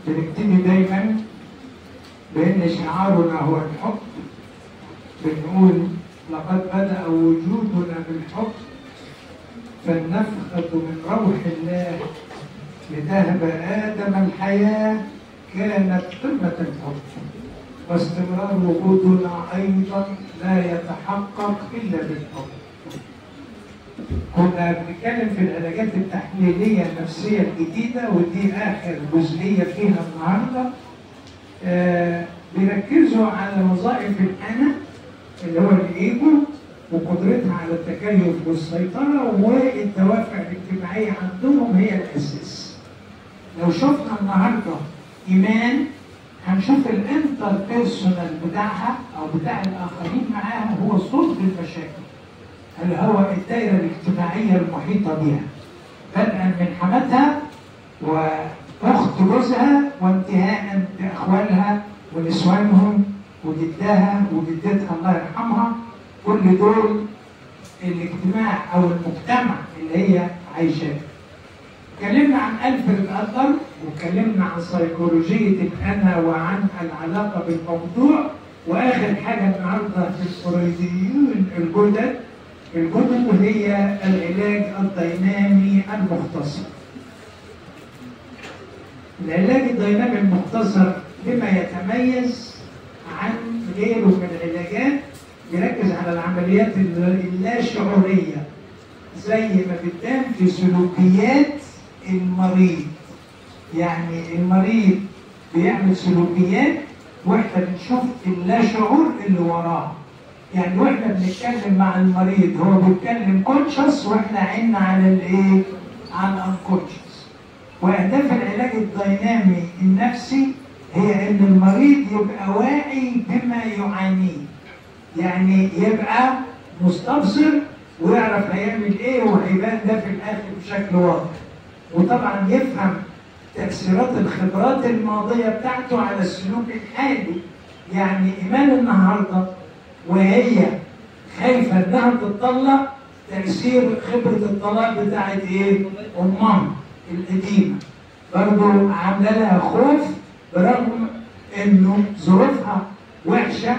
بنبتدي دايما بأن شعارنا هو الحب بنقول لقد بدأ وجودنا بالحب فالنفخة من روح الله لتهب آدم الحياة كانت قمة الحب واستمرار وجودنا أيضا لا يتحقق إلا بالحب كنا بنتكلم في العلاجات التحليلية النفسية الجديدة ودي آخر جزئية فيها النهاردة آه بيركزوا على وظائف الأنا اللي هو الإيجو وقدرتها على التكيف والسيطرة والدوافع الاجتماعية عندهم هي الأساس. لو شفنا النهارده إيمان هنشوف الانتر بيرسونال بتاعها أو بتاع الآخرين معاها هو صلب المشاكل. اللي هو الدائرة الاجتماعية المحيطة بها. بدءا من حماتها وأخت جوزها وانتهاء بأخوالها ونسوانهم وجدها وجدتها الله يرحمها كل دول الاجتماع او المجتمع اللي هي عايشاه. اتكلمنا عن الفريد ادلر واتكلمنا عن سيكولوجيه الانا وعن العلاقه بالموضوع واخر حاجه النهارده في الفرويديين الجدد الجدد هي العلاج الدينامي المختصر. العلاج الدينامي المختصر بما يتميز عن غيره من العلاجات يركز على العمليات اللاشعورية زي ما بتبان في سلوكيات المريض يعني المريض بيعمل سلوكيات واحنا بنشوف اللاشعور اللي وراه يعني واحنا بنتكلم مع المريض هو بيتكلم كونشس واحنا عيننا على الايه؟ على الانكونشس واهداف العلاج الدينامي النفسي هي ان المريض يبقى واعي بما يعانيه يعني يبقى مستبصر ويعرف هيعمل ايه وهيبان ده في الاخر بشكل واضح وطبعا يفهم تأثيرات الخبرات الماضية بتاعته على السلوك الحالي يعني إيمان النهاردة وهي خايفة إنها تتطلق تأثير خبرة الطلاق بتاعت إيه؟ أمها القديمة برضه عاملة لها خوف برغم إنه ظروفها وحشة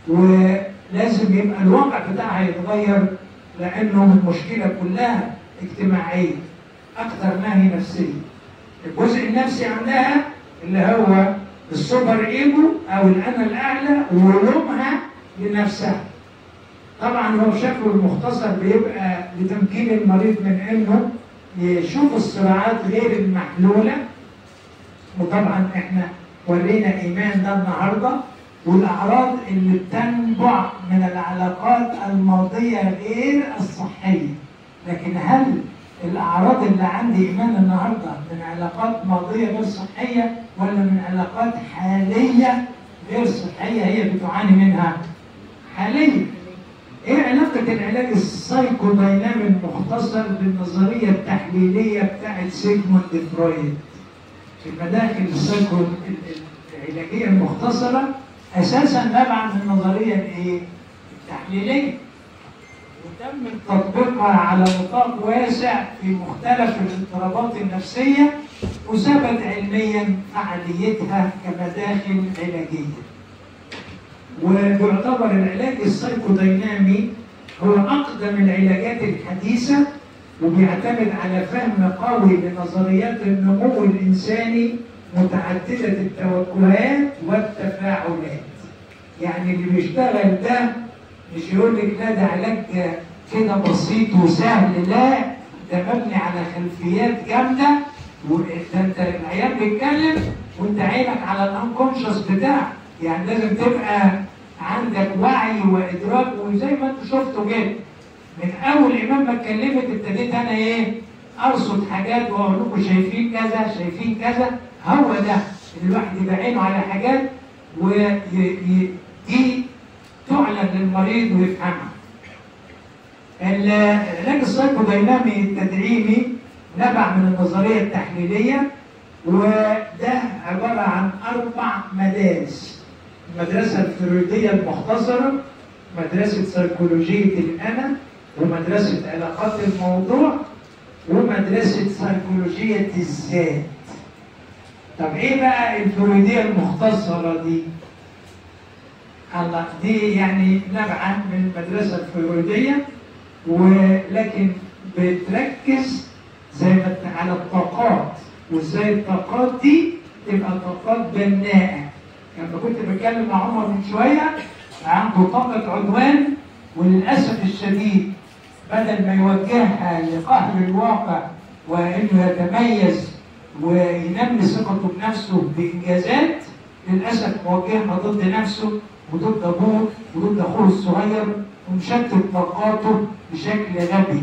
ولازم يبقى الواقع بتاعها يتغير لانه المشكله كلها اجتماعيه اكثر ما هي نفسيه. الجزء النفسي عندها اللي هو السوبر ايجو او الانا الاعلى ولومها لنفسها. طبعا هو بشكله المختصر بيبقى لتمكين المريض من انه يشوف الصراعات غير المحلوله وطبعا احنا ورينا ايمان ده النهارده والاعراض اللي بتنبع من العلاقات الماضيه غير الصحيه لكن هل الاعراض اللي عندي ايمان النهارده من علاقات ماضيه غير صحيه ولا من علاقات حاليه غير صحيه هي بتعاني منها حاليا ايه علاقه العلاج السايكودينامي المختصر بالنظريه التحليليه بتاعت سيجموند فرويد في المداخل السايكو العلاجيه المختصره اساسا نبع من النظريه الايه؟ التحليليه وتم تطبيقها على نطاق واسع في مختلف الاضطرابات النفسيه وثبت علميا فعاليتها كمداخل علاجيه. ويعتبر العلاج السيكودينامي هو اقدم العلاجات الحديثه وبيعتمد على فهم قوي لنظريات النمو الانساني متعددة التوجهات والتفاعلات يعني اللي بيشتغل ده مش يقول لك لا ده علاج كده بسيط وسهل لا ده مبني على خلفيات جامدة وده انت العيان بيتكلم وانت عينك على الانكونشس بتاعك يعني لازم تبقى عندك وعي وادراك وزي ما انتوا شفتوا كده من اول امام ما اتكلمت ابتديت انا ايه ارصد حاجات واقول لكم شايفين كذا شايفين كذا هو ده اللي الواحد يبقى عينه على حاجات ودي تعلن للمريض ويفهمها. العلاج السايكودينامي التدعيمي نبع من النظريه التحليليه وده عباره عن اربع مدارس. المدرسه الفرويديه المختصره، مدرسه سيكولوجيه الانا، ومدرسه علاقات الموضوع، ومدرسه سيكولوجيه الذات. طب ايه بقى الفرويديه المختصره دي؟ الله دي يعني نابعه من المدرسه الفرويديه ولكن بتركز زي ما انت على الطاقات وازاي الطاقات دي تبقى طاقات بناءه لما كنت بتكلم مع عمر من شويه عنده طاقه عدوان وللاسف الشديد بدل ما يوجهها لقهر الواقع وانه يتميز وينمي ثقته بنفسه بانجازات للاسف موجهها ضد نفسه وضد ابوه وضد اخوه الصغير ومشتت طاقاته بشكل غبي.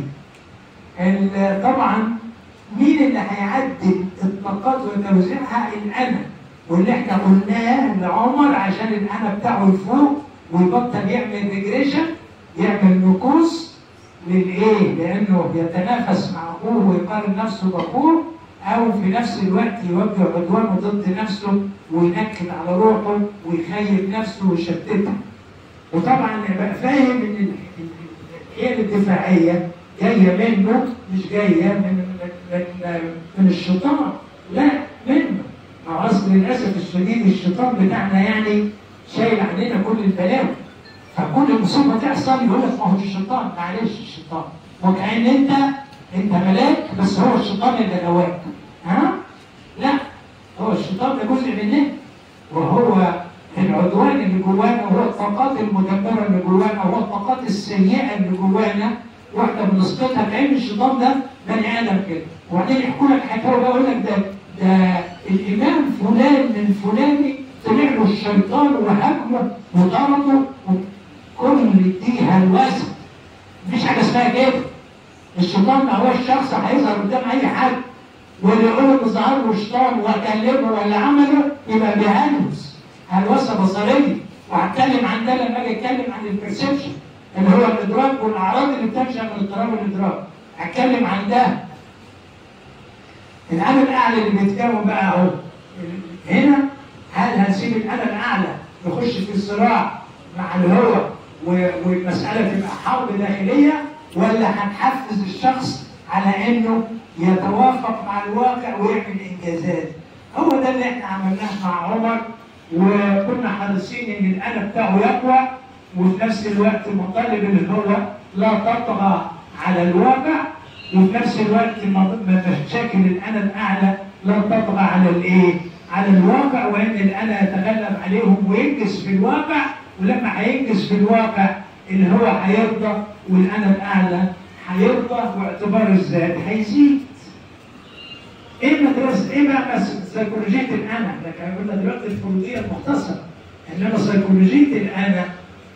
ال- طبعا مين اللي هيعدل الطاقات وتوزيعها؟ الانا واللي احنا قلناه لعمر عشان الانا بتاعه يفوق ويبطل يعمل ريجريشن يعمل نكوص للايه؟ لانه يتنافس مع اخوه ويقارن نفسه باخوه او في نفس الوقت يوجه عدوانه ضد نفسه وينكد على روحه ويخيب نفسه ويشتتها. وطبعا يبقى فاهم ان ال- ال- الحيل الدفاعيه جايه منه مش جايه من من من, من الشيطان لا منه ما هو اصل للاسف الشديد الشيطان بتاعنا يعني شايل علينا كل البلاوي فكل مصيبه تحصل يقول لك ما هو الشيطان معلش الشيطان وكأن انت انت ملاك بس هو الشيطان اللي غواك ها؟ لا هو الشيطان ده جزء مننا وهو العدوان اللي جوانا وهو الطاقات المدمره اللي جوانا وهو الطاقات السيئه اللي جوانا واحنا بنسقطها كأن الشيطان ده بني ادم كده وبعدين يحكوا لك حكايه بقى يقول لك ده ده الامام فلان من فلاني طلع له الشيطان وهاجمه وضربه كل دي هلوسه مفيش حاجه اسمها كده الشيطان ما هو الشخص هيظهر قدام اي حد واللي يقول له ظهر له شيطان واكلمه ولا عمله يبقى بيهلوس هلوسه بصريه وهتكلم عن ده لما اجي اتكلم عن البرسبشن اللي هو الادراك والاعراض اللي بتنشا من اضطراب الادراك هتكلم عن ده الانا الاعلى اللي بيتكون بقى اهو هنا هل هنسيب الانا الاعلى يخش في الصراع مع الهوى و- والمساله تبقى حرب داخليه ولا هنحفز الشخص على انه يتوافق مع الواقع ويعمل انجازات هو ده اللي احنا عملناه مع عمر وكنا حريصين ان الانا بتاعه يقوى وفي نفس الوقت مطالب اللي هو لا تطغى على الواقع وفي نفس الوقت ما- ما مشاكل الانا الاعلى لا تطغى على الايه؟ على الواقع وان الانا يتغلب عليهم وينجز في الواقع ولما هينجز في الواقع اللي هو هيرضى والانا الاعلى هيرضى واعتبار الذات هيزيد. ايه مدرسه ايه بقى بس سيكولوجيه الانا؟ لكن قلنا دلوقتي الفروضيه المختصره انما سيكولوجيه الانا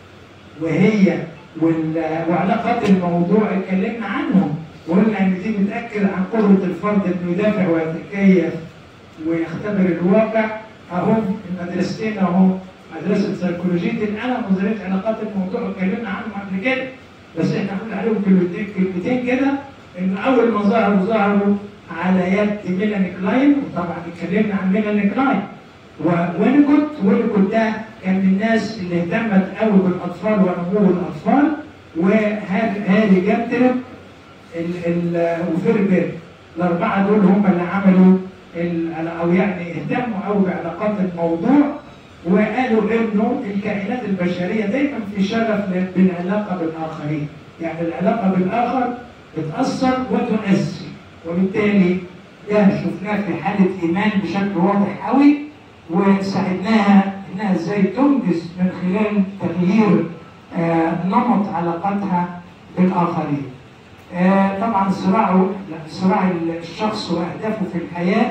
وهي وال- وعلاقات الموضوع اتكلمنا عنهم وقلنا ان دي بتاكد عن قدره الفرد انه يدافع ويتكيف ويختبر الواقع اهو المدرستين اهو مدرسه سيكولوجيه الانا ونظريه علاقات الموضوع اتكلمنا عنهم قبل كده بس احنا هنقول عليهم كلمتين كلمتين كده ان اول ما ظهروا ظهروا على يد ميلاني كلاين وطبعا اتكلمنا عن ميلاني كلاين ووينيكوت وينيكوت ده كان من الناس اللي اهتمت قوي بالاطفال ونمو الاطفال وهاري جابترب ال- ال- وفيربير الاربعه دول هم اللي عملوا ال- او يعني اهتموا قوي بعلاقات الموضوع وقالوا انه الكائنات البشريه دايما في شغف ل- بالعلاقه بالاخرين يعني العلاقه بالاخر بتاثر وتؤثر وبالتالي ده شفناه في حاله ايمان بشكل واضح قوي وساعدناها انها ازاي تنجز من خلال تغيير آه، نمط علاقاتها بالاخرين. آه، طبعا صراع صراع الشخص واهدافه في الحياه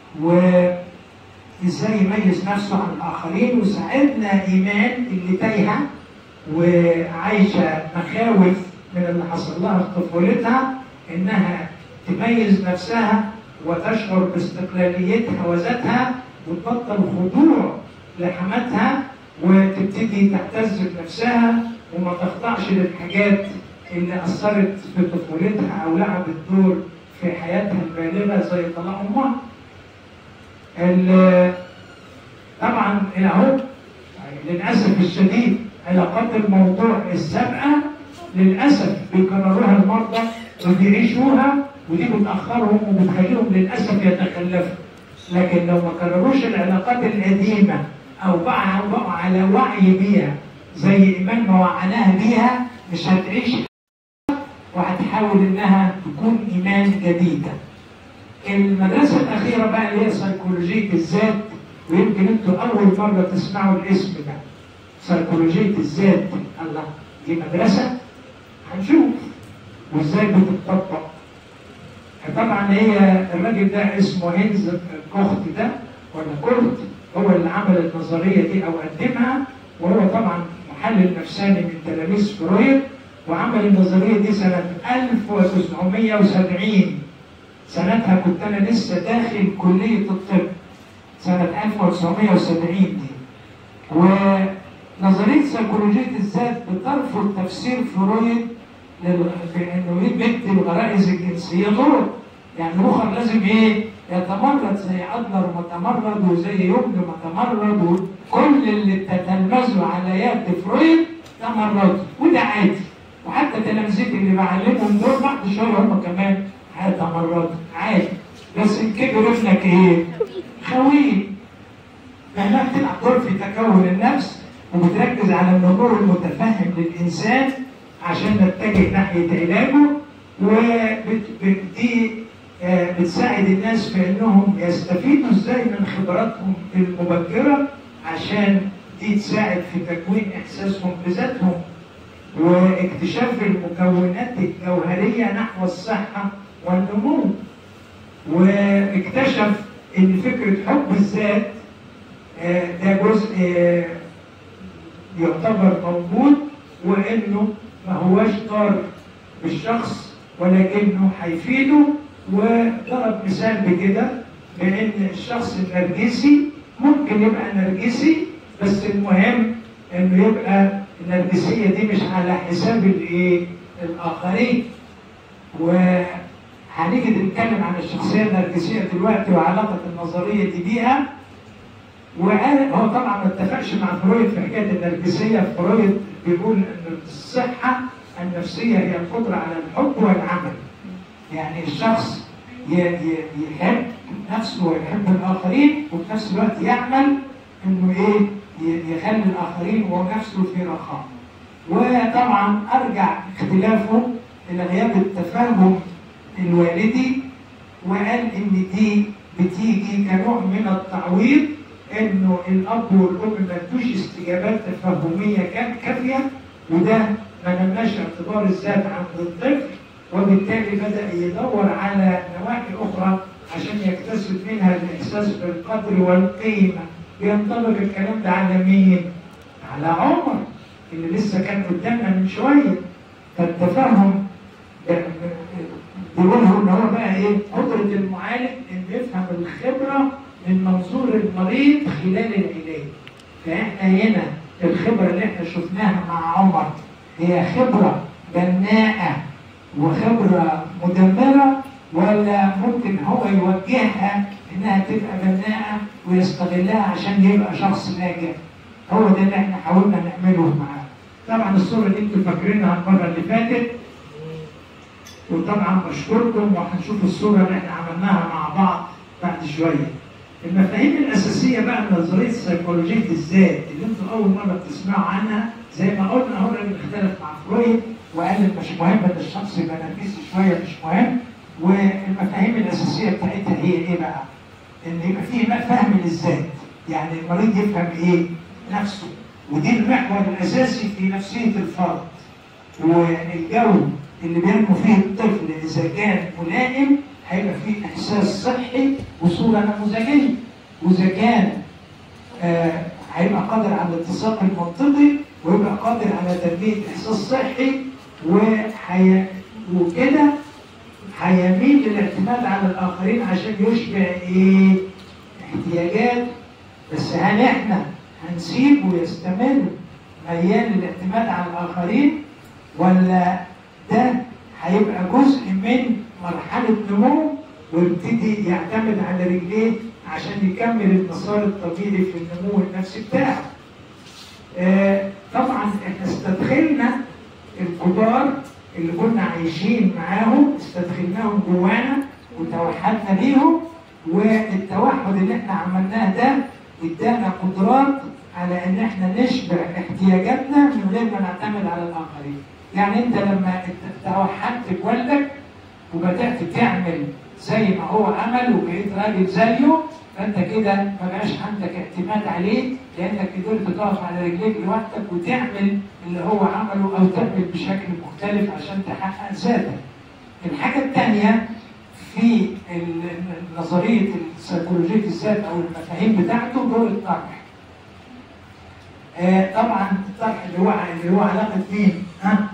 وازاي يميز نفسه عن الاخرين وساعدنا ايمان اللي تايهه وعايشه مخاوف من اللي حصل لها في طفولتها انها تميز نفسها وتشعر باستقلاليتها وذاتها وتبطل خضوع لحماتها وتبتدي تعتز بنفسها وما تخضعش للحاجات اللي اثرت في طفولتها او لعبت دور في حياتها البالغه زي طلاق امها. ال- طبعا اهو للاسف الشديد علاقات الموضوع السابقه للاسف بيكرروها المرضى وبيعيشوها ودي بتاخرهم وبتخليهم للاسف يتخلفوا لكن لو ما كرروش العلاقات القديمه او بقى بقوا على وعي بيها زي ايمان ما وعناها بيها مش هتعيش وهتحاول انها تكون ايمان جديده. المدرسه الاخيره بقى اللي هي سيكولوجيه الذات ويمكن انتوا اول مره تسمعوا الاسم ده. سيكولوجيه الذات الله دي مدرسه هنشوف وازاي بتطبق. طبعا هي الراجل ده اسمه هينز كوخت ده ولا كورت هو اللي عمل النظريه دي او قدمها وهو طبعا محلل نفساني من تلاميذ فرويد وعمل النظريه دي سنه 1970 سنتها كنت انا لسه داخل كليه الطب سنه 1970 دي ونظريه سيكولوجيه الذات بترفض تفسير فرويد لل- بانه يمد الغرائز الجنسيه دور يعني الاخر لازم ايه يتمرد زي ادلر ما تمرد وزي يوجن ما تمرد وكل اللي تتلمذوا على يد فرويد تمردوا وده عادي وحتى تلامذتي اللي بعلمهم دول بعد شويه هم كمان هيتمردوا عادي بس ان كبر ابنك ايه؟ خويه لانها بتلعب دور في تكون النفس وبتركز على النمو المتفهم للانسان عشان نتجه ناحيه علاجه ودي بتساعد الناس في انهم يستفيدوا ازاي من خبراتهم المبكره عشان دي تساعد في تكوين احساسهم بذاتهم واكتشاف المكونات الجوهريه نحو الصحه والنمو واكتشف ان فكره حب الذات آه، ده جزء آه، يعتبر موجود وانه ما هواش ضار بالشخص ولكنه هيفيده وضرب مثال بكده بان الشخص النرجسي ممكن يبقى نرجسي بس المهم انه يبقى النرجسيه دي مش على حساب الايه؟ الاخرين وهنيجي نتكلم عن الشخصيه النرجسيه دلوقتي وعلاقه النظريه دي بيها وقال هو طبعا ما اتفقش مع فرويد في حكايه النرجسيه فرويد بيقول ان الصحه النفسيه هي القدره على الحب والعمل يعني الشخص ي- ي- يحب نفسه ويحب الاخرين وفي نفس الوقت يعمل انه ايه ي- يخلي الاخرين ونفسه في رخاء وطبعا ارجع اختلافه الى غياب التفاهم الوالدي وقال ان دي بتيجي كنوع من التعويض انه الاب والام ما ادوش استجابات تفهميه كان كافيه وده ما نماش اعتبار الذات عند الطفل وبالتالي بدا يدور على نواحي اخرى عشان يكتسب منها الاحساس بالقدر والقيمه بينطبق الكلام ده على مين؟ على عمر اللي لسه كان قدامنا من شويه فالتفهم بيقولوا ان هو بقى ايه قدره المعالج انه يفهم الخبره من منظور المريض خلال العلاج فاحنا هنا الخبره اللي احنا شفناها مع عمر هي خبره بناءه وخبره مدمره ولا ممكن هو يوجهها انها تبقى بناءه ويستغلها عشان يبقى شخص ناجح هو ده اللي احنا حاولنا نعمله معاه طبعا الصوره دي انتوا فاكرينها المره اللي فاتت وطبعا بشكركم وهنشوف الصوره اللي احنا عملناها مع بعض بعد شويه. المفاهيم الاساسيه بقى من نظريه سيكولوجيه الذات اللي انتم اول مره بتسمعوا عنها زي ما قلنا هو اللي اختلف مع فرويد وقال إن مش مهم ان الشخص يبقى نرجسي شويه مش مهم والمفاهيم الاساسيه بتاعتها هي ايه بقى؟ ان يبقى فيه بقى فهم للذات يعني المريض يفهم ايه؟ نفسه ودي المحور الاساسي في نفسيه الفرد والجو اللي بينمو فيه الطفل اذا كان ملائم هيبقى فيه احساس صحي وصوره نموذجيه واذا كان آه هيبقى قادر على الاتساق المنطقي ويبقى قادر على تنميه احساس صحي وحي... وكده هيميل للاعتماد على الاخرين عشان يشبع ايه؟ احتياجات بس هل احنا هنسيبه يستمر ميال للاعتماد على الاخرين ولا ده هيبقى جزء من مرحله نمو ويبتدي يعتمد على رجليه عشان يكمل المسار الطبيعي في النمو النفسي بتاعه. آه طبعا احنا استدخلنا الكبار اللي كنا عايشين معاهم استدخلناهم جوانا وتوحدنا بيهم والتوحد اللي احنا عملناه ده ادانا قدرات على ان احنا نشبع احتياجاتنا من غير ما نعتمد على الاخرين. يعني انت لما توحدت بوالدك وبدات تعمل زي ما هو عمل وبقيت راجل زيه فانت كده ما بقاش عندك اعتماد عليه لانك قدرت تقف على رجليك لوحدك وتعمل اللي هو عمله او تعمل بشكل مختلف عشان تحقق ذاتك. الحاجه الثانيه في ال- نظريه سيكولوجيه الذات او المفاهيم بتاعته دور الطرح. آه طبعا الطرح اللي هو اللي هو علاقه مين؟ ها؟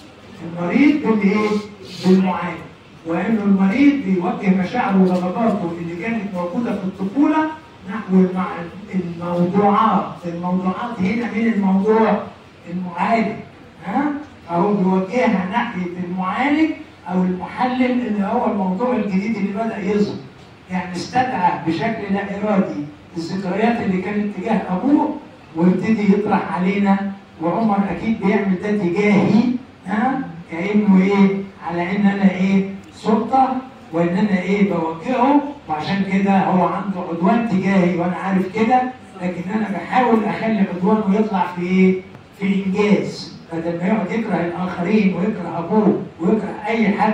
المريض بالايه؟ بالمعالج. وانه المريض بيوجه مشاعره ورغباته اللي كانت موجوده في الطفوله نحو المع- الموضوعات، الموضوعات هنا مين الموضوع؟ المعالج. ها؟ فهو بيوجهها ناحيه المعالج او المحلل اللي هو الموضوع الجديد اللي بدا يظهر. يعني استدعى بشكل لا ارادي الذكريات اللي كانت تجاه ابوه ويبتدي يطرح علينا وعمر اكيد بيعمل ده تجاهي ها كانه ايه على ان انا ايه سلطه وان انا ايه بوجهه وعشان كده هو عنده عدوان تجاهي وانا عارف كده لكن انا بحاول اخلي عدوانه يطلع في ايه؟ في انجاز بدل ما يقعد يكره الاخرين ويكره ابوه ويكره اي حد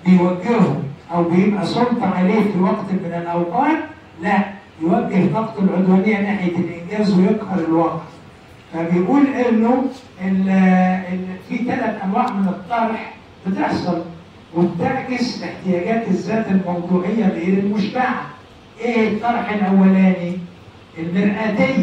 بيوجهه او بيبقى سلطه عليه في وقت من الاوقات لا يوجه طاقته العدوانيه ناحيه الانجاز ويقهر الواقع. فبيقول انه ال- ال- في ثلاث انواع من الطرح بتحصل وبتعكس احتياجات الذات الموضوعيه غير المشبعه. ايه الطرح الاولاني؟ المرآتيه.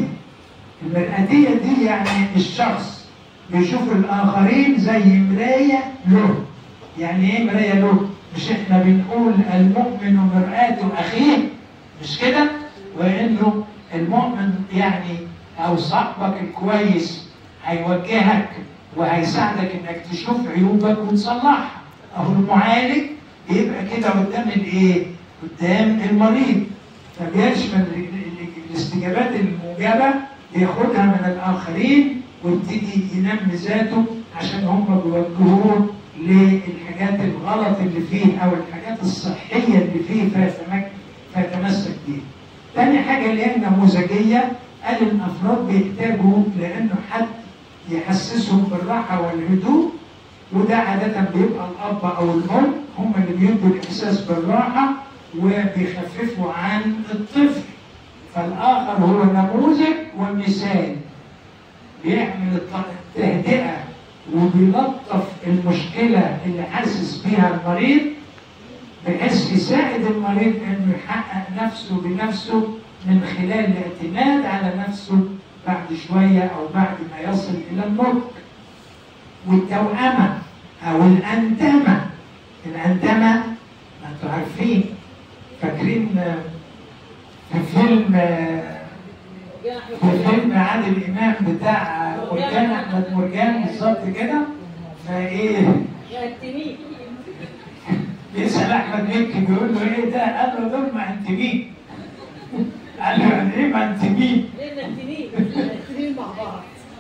المرآتيه دي يعني الشخص بيشوف الاخرين زي مرايه له. يعني ايه مرايه له؟ مش احنا بنقول المؤمن مرآة اخيه مش كده؟ وانه المؤمن يعني او صاحبك الكويس هيوجهك وهيساعدك انك تشوف عيوبك وتصلحها. اهو المعالج بيبقى كده قدام الايه؟ قدام المريض. فبيشمل ال- ال- الاستجابات الموجبه بياخدها من الاخرين ويبتدي ينمي ذاته عشان هم بيوجهوه للحاجات الغلط اللي فيه او الحاجات الصحيه اللي فيه فيتمك- فيتمسك بيها. تاني حاجه اللي هي النموذجيه قال الافراد بيحتاجوا لانه حد يحسسهم بالراحه والهدوء وده عادة بيبقى الأب أو الأم هم اللي بيدوا الإحساس بالراحة وبيخففوا عن الطفل فالآخر هو نموذج ومثال بيعمل الت- التهدئة وبيلطف المشكلة اللي حاسس بيها المريض بحيث يساعد المريض انه يحقق نفسه بنفسه من خلال الاعتماد على نفسه بعد شوية أو بعد ما يصل إلى النطق والتوأمة أو الأنتمة الأنتمة ما أنتوا عارفين فاكرين آه، في فيلم آه، في فيلم عادل إمام بتاع آه، مرجان أحمد مرجان بالظبط كده فإيه يأتمين بيسأل أحمد مكي بيقول له إيه ده؟ قال له دول مأنتمين قال له يعني إيه مأنتمين؟ ليه نأتمين نأتمين مع بعض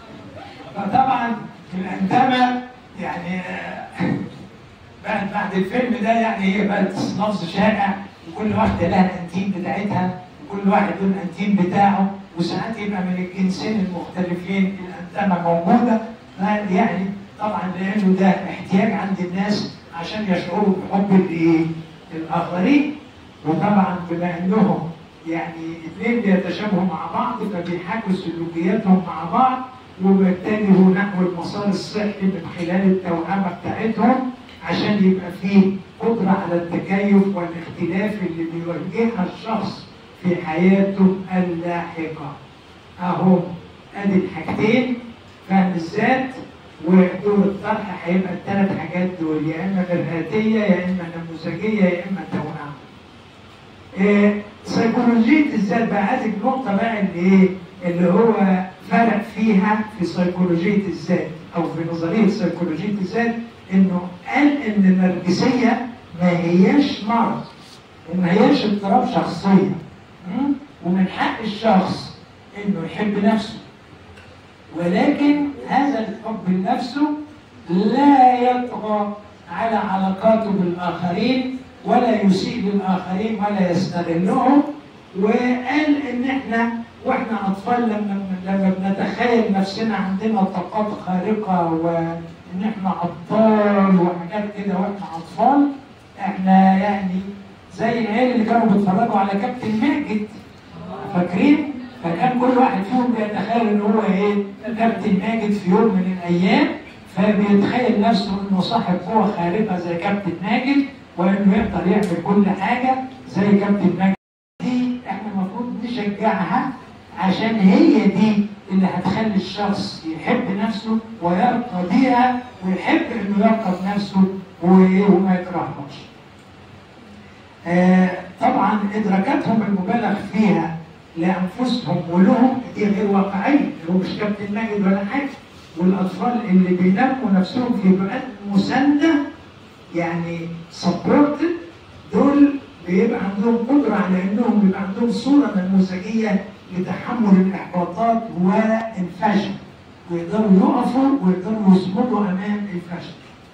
فطبعا الأنتمة يعني آه، بعد بعد الفيلم ده يعني هي بقت لفظ شائع وكل واحدة لها الأنتيم بتاعتها وكل واحد له الأنتيم بتاعه وساعات يبقى من الجنسين المختلفين الأنتمة موجودة يعني طبعا لأنه ده احتياج عند الناس عشان يشعروا بحب الإيه؟ الآخرين وطبعا بما إنهم يعني اثنين بيتشابهوا مع بعض فبيحاكوا سلوكياتهم مع بعض وبيتجهوا نحو المسار الصحي من خلال التوأمة بتاعتهم عشان يبقى فيه قدرة على التكيف والاختلاف اللي بيواجهها الشخص في حياته اللاحقة. أهو أدي الحاجتين فهم الذات ودور الطرح هيبقى الثلاث حاجات دول يا إما مرآتية يا إما نموذجية يا إما توأمة. إيه، سيكولوجية الذات بقى هذه النقطة بقى اللي إيه؟ اللي هو فرق فيها في سيكولوجية الذات أو في نظرية سيكولوجية الذات إنه قال إن النرجسية ما هياش مرض وما هياش اضطراب شخصية م? ومن حق الشخص إنه يحب نفسه ولكن هذا الحب لنفسه لا يطغى على علاقاته بالآخرين ولا يسيء للاخرين ولا يستغلهم وقال ان احنا واحنا اطفال لما لما بنتخيل نفسنا عندنا طاقات خارقه وان احنا ابطال وحاجات كده واحنا اطفال احنا يعني زي العيال اللي كانوا بيتفرجوا على كابتن ماجد فاكرين؟ فكان كل واحد فيهم بيتخيل ان هو ايه؟ كابتن ماجد في يوم من الايام فبيتخيل نفسه انه صاحب قوه خارقه زي كابتن ماجد وانه يقدر يعمل كل حاجه زي كابتن ماجد دي احنا المفروض نشجعها عشان هي دي اللي هتخلي الشخص يحب نفسه ويرقى بيها ويحب انه يرقى بنفسه وايه وما يكرهش. آه طبعا ادراكاتهم المبالغ فيها لانفسهم ولهم دي غير واقعيه هو مش كابتن ماجد ولا حاجه والاطفال اللي بينموا نفسهم في بيئات مسانده يعني سبورتد دول بيبقى عندهم قدره على انهم بيبقى عندهم صوره نموذجيه لتحمل الاحباطات والفشل ويقدروا يقفوا ويقدروا يصمدوا امام الفشل.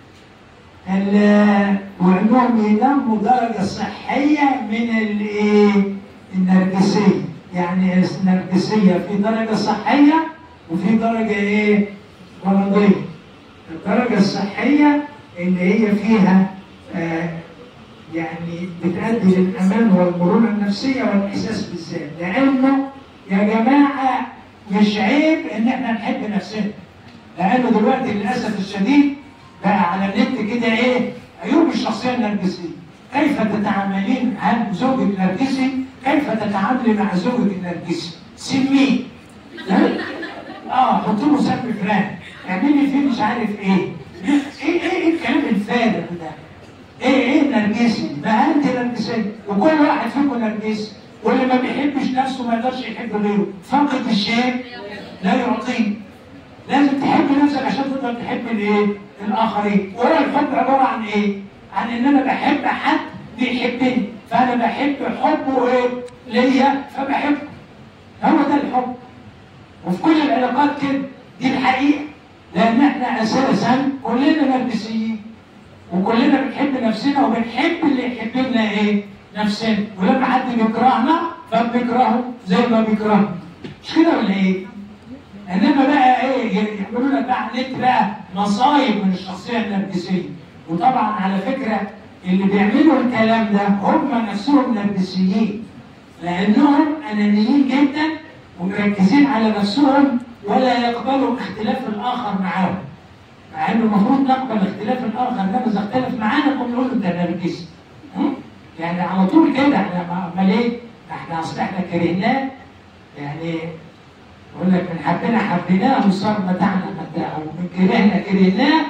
ال- وانهم ينموا درجه صحيه من الايه؟ النرجسيه، يعني النرجسيه في درجه صحيه وفي درجه ايه؟ مرضيه. الدرجه الصحيه اللي هي فيها آه يعني بتؤدي للامان والمرونه النفسيه والاحساس بالذات، لانه يا جماعه مش عيب ان احنا نحب نفسنا. لانه دلوقتي للاسف الشديد بقى على النت كده ايه عيوب الشخصيه النرجسيه كيف تتعاملين هل زوجك نرجسي كيف تتعاملي مع زوجك النرجسي سميه ها؟ اه حط له سم فلان اعملي فيه مش عارف ايه ايه ايه, إيه الكلام الفارغ ده ايه ايه النرجسي ما انت نرجسي وكل واحد فيكم نرجسي واللي ما بيحبش نفسه ما يقدرش يحب غيره فقد الشيء لا يعطيه لازم تحب نفسك عشان تقدر تحب الايه؟ الاخرين، وهو الحب عباره عن ايه؟ عن ان انا بحب حد بيحبني، فانا بحب حبه ايه؟ ليا فبحبه. هو ده الحب. وفي كل العلاقات كده، دي الحقيقه. لان احنا اساسا كلنا نرجسيين. وكلنا بنحب نفسنا وبنحب اللي يحب لنا ايه؟ نفسنا، ولما حد بيكرهنا فبنكرهه زي ما بيكرهنا. مش كده ولا ايه؟ انما بقى ايه يعملوا لك بقى على النت بقى مصايب من الشخصيه النرجسيه وطبعا على فكره اللي بيعملوا الكلام ده هم نفسهم نرجسيين لانهم انانيين جدا ومركزين على نفسهم ولا يقبلوا اختلاف الاخر معاهم مع انه المفروض نقبل اختلاف الاخر انما اذا اختلف معانا نقوم نقول له ده نرجسي هم؟ يعني على طول كده احنا امال ايه؟ احنا اصل احنا كرهناه يعني يقول لك من حبنا حبيناه وصار متاعنا متاعه ومن كرهنا كرهناه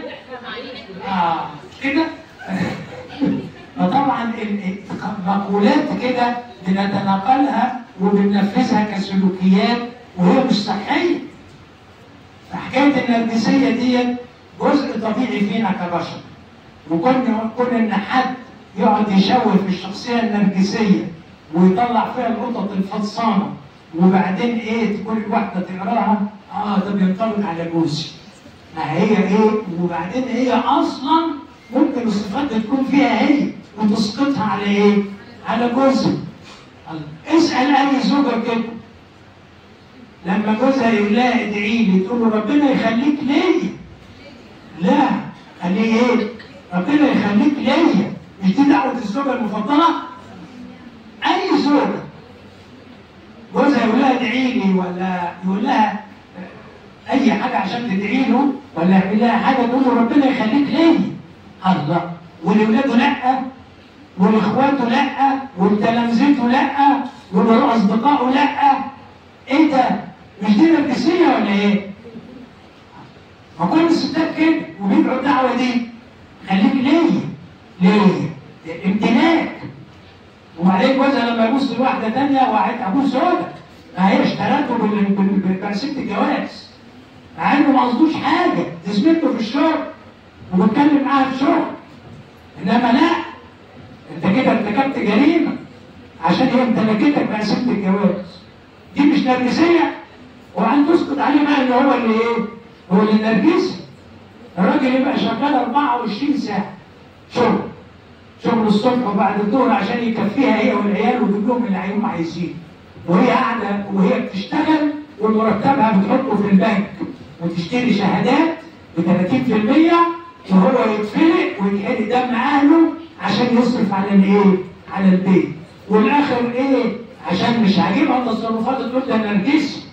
اه كده فطبعا ال- ال- مقولات كده بنتناقلها وبننفذها كسلوكيات وهي مش صحيه فحكايه النرجسيه دي جزء طبيعي فينا كبشر وكنا كون ان حد يقعد يشوه في الشخصيه النرجسيه ويطلع فيها القطط الفطسانه وبعدين ايه كل واحده تقراها اه ده بينطبق على جوزي ما هي ايه وبعدين هي اصلا ممكن الصفات دي تكون فيها هي وتسقطها على ايه؟ على جوزها اسال اي زوجه كده لما جوزها يقول لها ادعي لي تقول له ربنا يخليك ليا لا خليه ايه؟ ربنا يخليك ليا مش دي دعوه الزوجه المفضله؟ اي زوجه جوزها يقول لها ادعي لي ولا يقول لها اي حاجه عشان تدعي له ولا يعمل لها حاجه تقول له ربنا يخليك ليا الله ولاولاده لا ولاخواته لا ولتلامذته لا ولاصدقائه لا ايه ده؟ مش دي نرجسيه ولا ايه؟ ما كل الستات كده وبيدعوا الدعوه دي خليك ليا ليه؟ امتلاك وبعدين جوزها لما يبص لواحده ثانيه وقعد ابوس زوجك ما هي اشترته بال- بال- برسيمه الجواز مع انه ما قصدوش حاجه دي زميلته في الشغل وبتكلم معاها في الشغل انما لا انت كده ارتكبت جريمه عشان هي امتلكتك برسيمه الجواز دي مش نرجسيه وان تسقط عليه بقى ان هو اللي ايه؟ هو اللي نرجسي الراجل يبقى شغال 24 ساعه شغل شغل بتشتغل الصبح وبعد الظهر عشان يكفيها هي والعيال ويجيب لهم اللي هم عايزينه وهي قاعده وهي بتشتغل ومرتبها بتحطه في البنك وتشتري شهادات ب 30% وهو يتفلق ويتحرق دم اهله عشان يصرف على الايه؟ على البيت والاخر ايه؟ عشان مش عاجبها تصرفات تقول ده نرجسي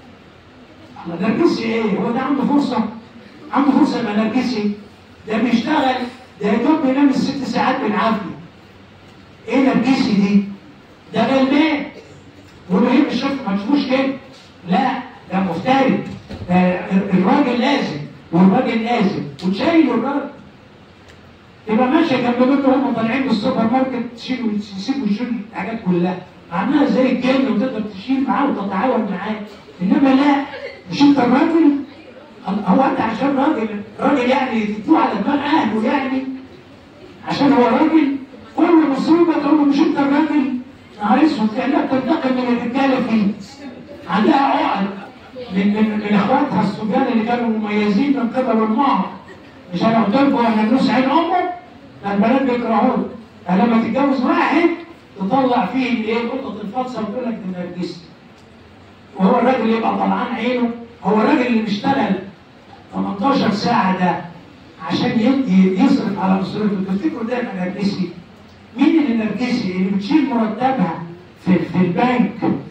الله نرجسي ايه؟ هو ده عنده فرصه؟ عنده فرصه يبقى نرجسي؟ ده بيشتغل ده يا دوب بينام الست ساعات بالعافيه. ايه نرجسي دي؟ ده غلبان واللي مش شوف ما تشوفوش كده لا ده مفترض ده الراجل لازم والراجل لازم وتشيل الراجل تبقى ماشيه جنب بنته هم طالعين من السوبر ماركت تشيل ويسيبوا يشيل الحاجات كلها معناها زي الجن وتقدر تشيل معاه وتتعاون معاه انما لا مش انت الراجل هو انت عشان راجل راجل يعني تدوه على دماغ اهله يعني عشان هو راجل كل مصيبه تقول له مش انت الراجل نهار اسود كانها تنتقم من الرجاله فيه عندها عقد من من من اخواتها الصبيان اللي كانوا مميزين من قبل امها مش انا قلت لكم ان الناس عين امه ده البنات بيكرهوه فلما تتجوز واحد تطلع فيه الايه نقطه الفطسه وتقول لك ده نرجسي وهو الراجل يبقى طلعان عينه هو الراجل اللي بيشتغل 18 ساعه ده عشان يدي يصرف على اسرته تفتكروا ده يبقى نرجسي مين اللي نرجسي اللي بتشيل مرتبها في, في البنك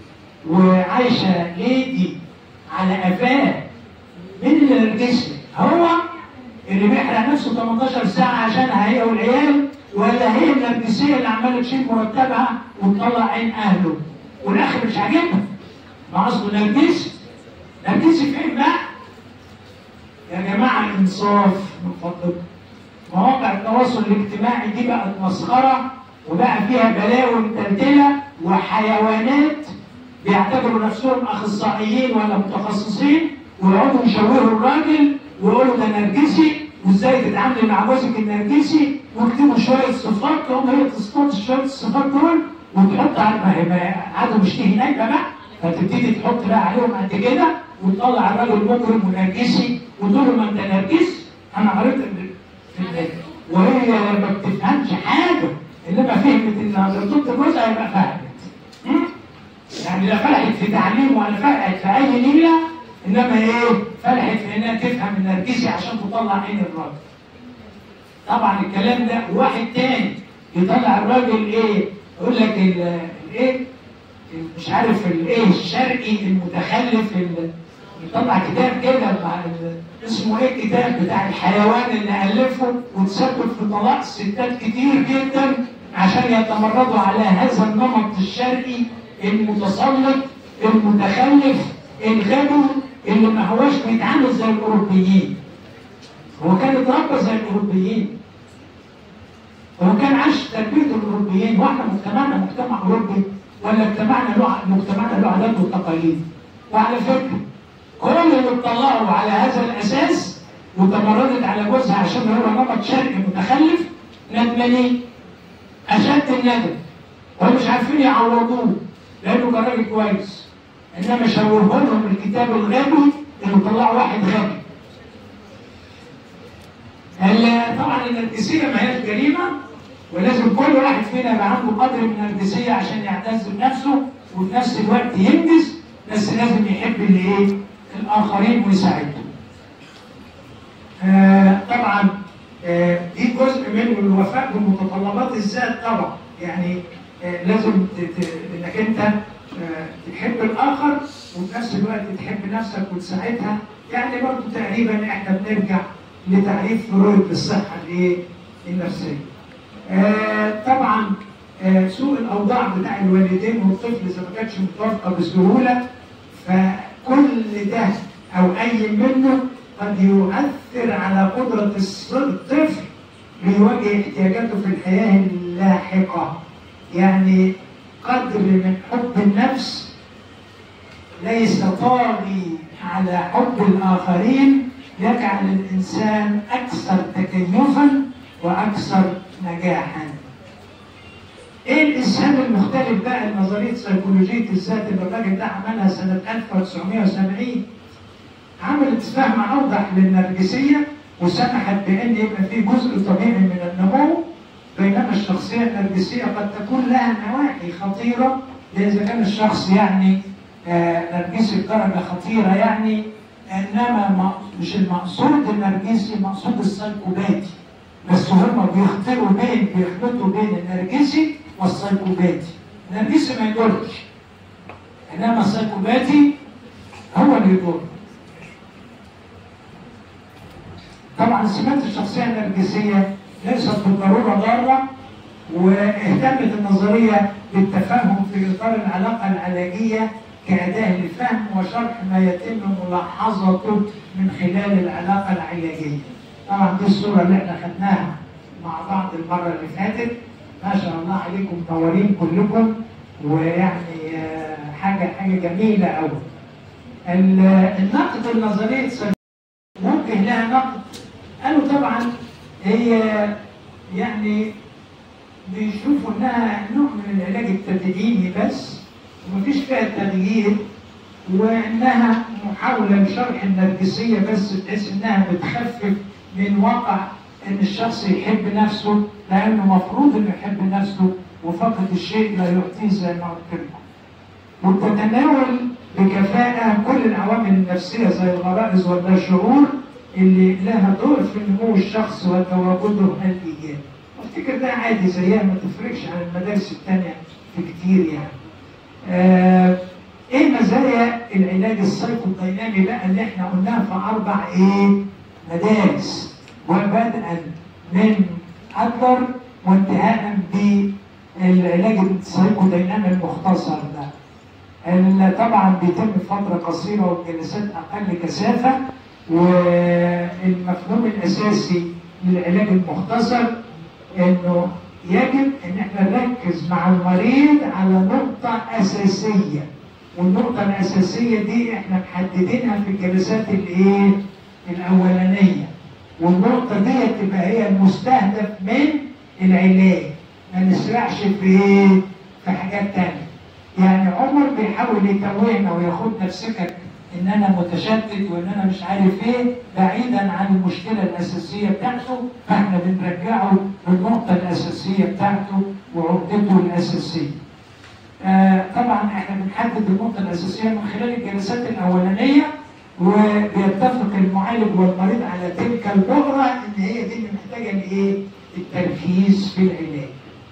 وعايشه ليدي على قفاه مين اللي نرجسي هو اللي بيحرق نفسه 18 ساعه عشانها هي والعيال ولا هي النرجسيه اللي عماله تشيل مرتبها وتطلع عين اهله والاخر مش عاجبها ما اصله نرجسي نرجسي فين بقى؟ يا جماعه انصاف من فضلكم مواقع التواصل الاجتماعي دي بقت مسخره وبقى فيها بلاوي متلتله وحيوانات بيعتبروا نفسهم اخصائيين ولا متخصصين ويقعدوا يشوهوا الراجل ويقولوا ده نرجسي وازاي تتعاملي مع جوزك النرجسي واكتبوا شويه صفات تقوم هي تصطاد شويه الصفات دول وتحط على ما هي قعدوا بيشتهي نايمه بقى فتبتدي تحط بقى عليهم قد كده وتطلع الراجل مجرم ونرجسي وتقول له ما انت نرجسي انا قريت وهي ما بتفهمش حاجه انما فهمت انها ضد جوزها يبقى فهمت يعني لا فلحت في تعليم ولا فلحت في اي نيله انما ايه فلحت في انها تفهم النرجسي عشان تطلع عين الراجل طبعا الكلام ده واحد تاني يطلع الراجل ايه يقول لك الايه مش عارف الايه الشرقي المتخلف يطلع كتاب كده اسمه ايه الكتاب بتاع الحيوان اللي الفه وتسبب في طلاق ستات كتير جدا عشان يتمردوا على هذا النمط الشرقي المتسلط المتخلف الغبي اللي ما هوش بيتعامل زي الاوروبيين هو كان اتربى زي الاوروبيين هو كان عاش تربيه الاوروبيين واحنا مجتمعنا مجتمع اوروبي ولا مجتمعنا له مجتمعنا له عادات وتقاليد وعلى فكره كل اللي اتطلعوا على هذا الاساس وتمردت على جوزها عشان هو نمط شرقي متخلف ندمانين اشد الندم وهم مش عارفين يعوضوه لانه كان راجل كويس انما شوهوا لهم الكتاب الغبي اللي طلعوا واحد غبي طبعا النرجسيه ما هياش جريمه ولازم كل واحد فينا يبقى عنده قدر من النرجسيه عشان يعتز بنفسه وفي نفس الوقت ينجز بس لازم يحب اللي ايه؟ الاخرين ويساعدهم. آه طبعا آه دي جزء من الوفاء بمتطلبات الذات طبعا يعني آه لازم انك انت آه تحب الاخر وفي نفس الوقت تحب نفسك وتساعدها يعني برضه تقريبا احنا بنرجع لتعريف فرويد للصحه الايه؟ النفسيه. آه طبعا آه سوء الاوضاع بتاع الوالدين والطفل اذا ما كانتش متوافقه بسهوله فكل ده او اي منه قد يؤثر على قدره الطفل ليواجه احتياجاته في الحياه اللاحقه. يعني قدر من حب النفس ليس طاغي على حب الاخرين يجعل الانسان اكثر تكيفا واكثر نجاحا. ايه الاسهام المختلف بقى لنظريه سيكولوجيه الذات اللي الراجل ده عملها سنه 1970 عملت فهم اوضح للنرجسيه وسمحت بان يبقى في جزء طبيعي من النمو بينما الشخصيه الشخصيه النرجسيه قد تكون لها نواحي خطيره اذا كان الشخص يعني آه، نرجسي بدرجه خطيره يعني انما ما- مش المقصود النرجسي المقصود السايكوباتي بس هما بيختاروا بين بيخلطوا بين النرجسي والسايكوباتي النرجسي ما يضرش انما السايكوباتي هو اللي يضر طبعا سمات الشخصيه النرجسيه ليست بالضروره ضاره واهتمت النظريه بالتفاهم في اطار العلاقه العلاجيه كاداه للفهم وشرح ما يتم ملاحظته من خلال العلاقه العلاجيه. طبعا دي الصوره اللي احنا خدناها مع بعض المره اللي فاتت ما شاء الله عليكم منورين كلكم ويعني آه، حاجه حاجه جميله قوي. النقد النظريه ممكن لها نقد قالوا طبعا هي يعني بيشوفوا انها نوع من العلاج التدعيمي بس ومفيش فيها تغيير وانها محاوله لشرح النرجسيه بس بحيث انها بتخفف من واقع ان الشخص يحب نفسه لانه مفروض انه يحب نفسه وفقد الشيء لا يعطيه زي ما قلت لكم. وتتناول بكفاءة كل العوامل النفسية زي الغرائز والشعور اللي لها دور في نمو الشخص وتواجده الإيجابي. أفتكر ده عادي زيها ما تفرقش عن المدارس التانية في كتير يعني. آه ايه مزايا العلاج السايكودينامي بقى اللي احنا قلناها في اربع ايه مدارس وبدءا من ادلر وانتهاء بالعلاج السايكودينامي المختصر ده اللي طبعا بيتم في فتره قصيره والجلسات اقل كثافه والمفهوم الاساسي للعلاج المختصر انه يجب ان احنا نركز مع المريض على نقطه اساسيه والنقطه الاساسيه دي احنا محددينها في الجلسات الايه الاولانيه والنقطه دي تبقى هي المستهدف من العلاج ما نسرعش في ايه في حاجات تانية يعني عمر بيحاول يتوهنا وياخدنا في سكك ان انا متشتت وان انا مش عارف ايه بعيدا عن المشكله الاساسيه بتاعته فاحنا بنرجعه للنقطه الاساسيه بتاعته وعقدته الاساسيه. آه طبعا احنا بنحدد النقطه الاساسيه من خلال الجلسات الاولانيه وبيتفق المعالج والمريض على تلك البؤره ان هي دي اللي محتاجه لايه؟ التركيز في العلاج.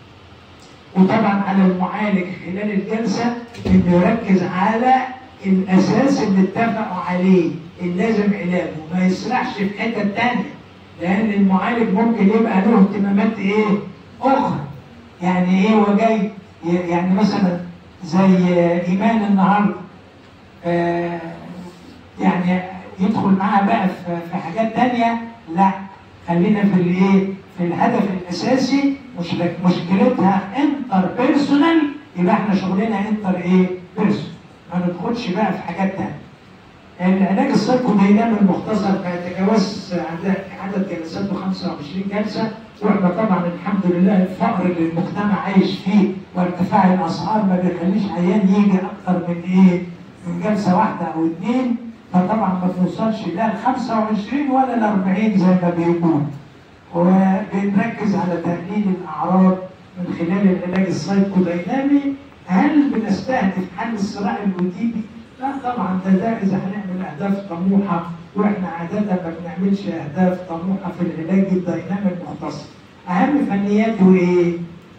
وطبعا على المعالج خلال الجلسه انه يركز على الاساس اللي اتفقوا عليه اللي لازم علاجه ما يسرحش في حته تانية لان المعالج ممكن يبقى له اهتمامات ايه؟ اخرى يعني ايه هو جاي يعني مثلا زي ايمان النهارده آه يعني يدخل معاها بقى في حاجات تانية لا خلينا في الايه؟ في الهدف الاساسي مش مشكلتها انتر بيرسونال يبقى احنا شغلنا انتر ايه؟ بيرسونال ما ندخلش بقى في حاجات تانية. العلاج السايكودينامي المختصر ما يتجاوز عدد جلساته 25 جلسه واحنا طبعا الحمد لله الفقر اللي المجتمع عايش فيه وارتفاع الاسعار ما بيخليش عيان يجي اكتر من ايه؟ من جلسه واحده او اثنين فطبعا ما بنوصلش لا ل 25 ولا ل 40 زي ما بيقول. وبنركز على تقليل الاعراض من خلال العلاج السايكودينامي هل بنستهدف حل الصراع الوجودي؟ لا طبعا ده ده اذا هنعمل اهداف طموحه واحنا عاده ما بنعملش اهداف طموحه في العلاج الدينامي المختصر. اهم فنياته ايه؟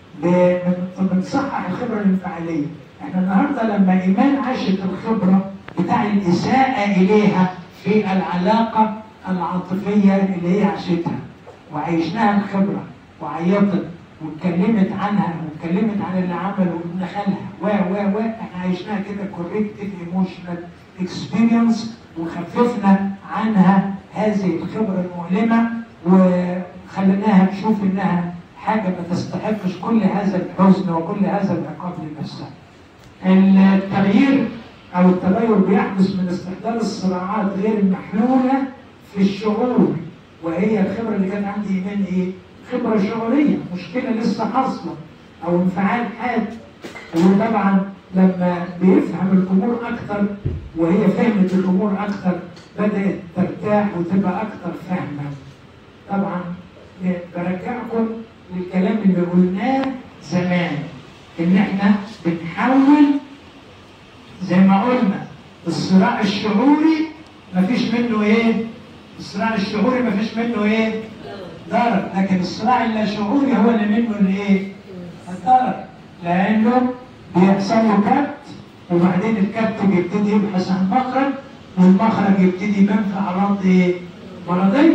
بنصحح الخبره الانفعاليه. احنا النهارده لما ايمان عاشت الخبره بتاع الاساءه اليها في العلاقه العاطفيه اللي هي عاشتها وعيشناها الخبره وعيطت واتكلمت عنها واتكلمت عن اللي عمله وابن خالها و و و احنا عشناها كده كوريكتيف ايموشنال اكسبيرينس وخففنا عنها هذه الخبره المؤلمه وخليناها تشوف انها حاجه ما تستحقش كل هذا الحزن وكل هذا العقاب لنفسها. التغيير او التغير بيحدث من استحضار الصراعات غير المحلوله في الشعور وهي الخبره اللي كانت عندي ايمان ايه؟ خبره شعوريه مشكله لسه حاصله او انفعال حاد وطبعا لما بيفهم الامور اكثر وهي فهمت الامور اكثر بدات ترتاح وتبقى اكثر فهما طبعا برجعكم للكلام اللي قلناه زمان ان احنا بنحول زي ما قلنا الصراع الشعوري مفيش منه ايه؟ الصراع الشعوري مفيش منه ايه؟ ضرر لكن الصراع اللاشعوري هو اللي منه الايه؟ الضرر لانه بيحصل له كبت وبعدين الكبت بيبتدي يبحث عن مخرج والمخرج يبتدي يبان في اعراض ايه؟ مرضيه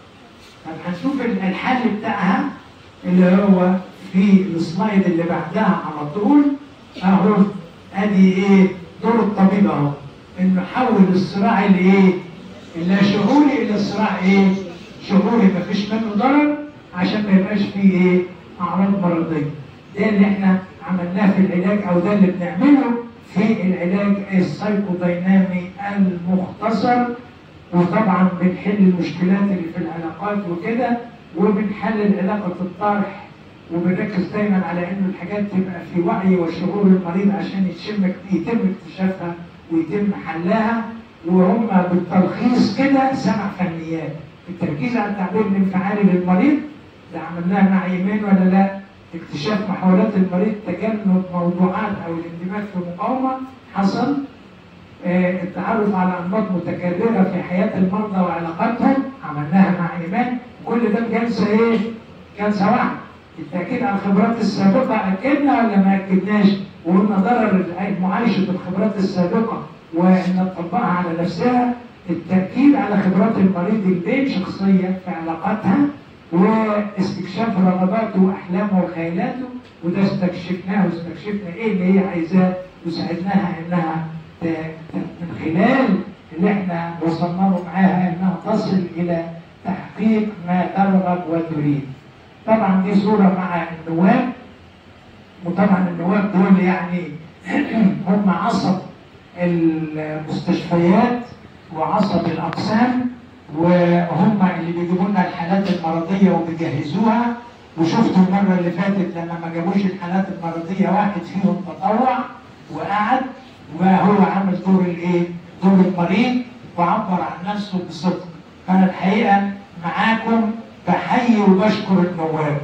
طب هنشوف الحل بتاعها اللي هو في السلايد اللي بعدها على طول اهو ادي ايه دور الطبيب اهو انه حول الصراع الايه اللاشعوري الى صراع ايه شعوري مفيش منه ضرر عشان ما يبقاش فيه ايه اعراض مرضيه ده اللي احنا عملناه في العلاج او ده اللي بنعمله في العلاج السايكودينامي المختصر وطبعا بنحل المشكلات اللي في العلاقات وكده وبنحلل علاقه الطرح وبنركز دايما على انه الحاجات تبقى في وعي وشعور المريض عشان يتم يتم اكتشافها ويتم حلها وهم بالتلخيص كده سبع فنيات التركيز على التعبير الانفعالي للمريض ده عملناه مع ايمان ولا لا؟ اكتشاف محاولات المريض تجنب موضوعات او الاندماج في مقاومه حصل آه، التعرف على انماط متكرره في حياه المرضى وعلاقاتهم عملناها مع ايمان كل ده بجلسه ايه؟ جلسه واحده التاكيد على الخبرات السابقه اكدنا ولا ما اكدناش؟ وقلنا ضرر معايشه الخبرات السابقه وان نطبقها على نفسها التاكيد على خبرات المريض البين شخصيه في علاقاتها واستكشاف رغباته واحلامه وخيالاته وده استكشفناه واستكشفنا ايه اللي هي عايزاه وساعدناها انها ت- ت- من خلال اللي احنا وصلنا له معاها انها تصل الى تحقيق ما ترغب وتريد. طبعا دي صوره مع النواب وطبعا النواب دول يعني هم عصب المستشفيات وعصب الاقسام وهم اللي بيجيبوا لنا الحالات المرضيه وبيجهزوها وشفتوا المره اللي فاتت لما ما جابوش الحالات المرضيه واحد فيهم تطوع وقعد وهو عامل دور الايه؟ دور المريض وعبر عن نفسه بصدق. فانا الحقيقه معاكم بحيي وبشكر النواب.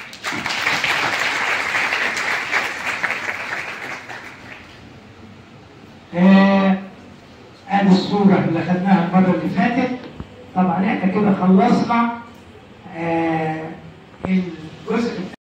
آه، ادي الصورة اللي خدناها المرة اللي فاتت طبعا احنا كده خلصنا آه